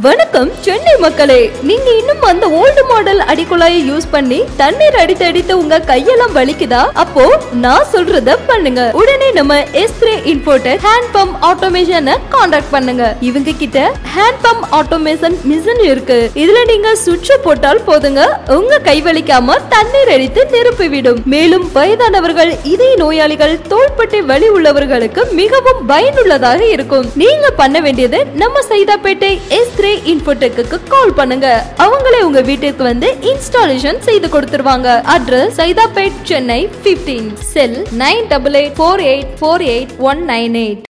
வணக்கம் சென்னை மக்களே நீங்க இன்னும் அந்த ஓல்டு மாடல் அடிக்குழாயை யூஸ் பண்ணி தண்ணீர் அடித்து அடித்து உங்க கையெல்லாம் வலிக்குதா அப்போ நான் சொல்றத பண்ணுங்க உடனே நம்ம S three imported hand pump ஆட்டோமேஷனை காண்டாக்ட் பண்ணுங்க இவங்க கிட்ட ஹேண்ட் பம்ப் ஆட்டோமேஷன் மிஷின் இருக்கு இதுல நீங்க சுவிட்ச் போட்டால் போதுங்க உங்க கை வலிக்காம தண்ணீர் அடித்து நிரப்பிவிடும் மேலும் வயதானவர்கள் இதய நோயாளிகள் தோள்பட்டை வலி உள்ளவர்களுக்கு மிகவும் பயனுள்ளதாக இருக்கும் நீங்க பண்ண வேண்டியது நம்ம சைதாப்பேட்டை எஸ் த்ரீ இன்ஃபோடெக்கு கால் பண்ணுங்க அவங்களே உங்க வீட்டிற்கு வந்து இன்ஸ்டாலேஷன் செய்து கொடுத்துருவாங்க address Saidapet Chennai 15 cell nine double eight four eight four eight one nine eight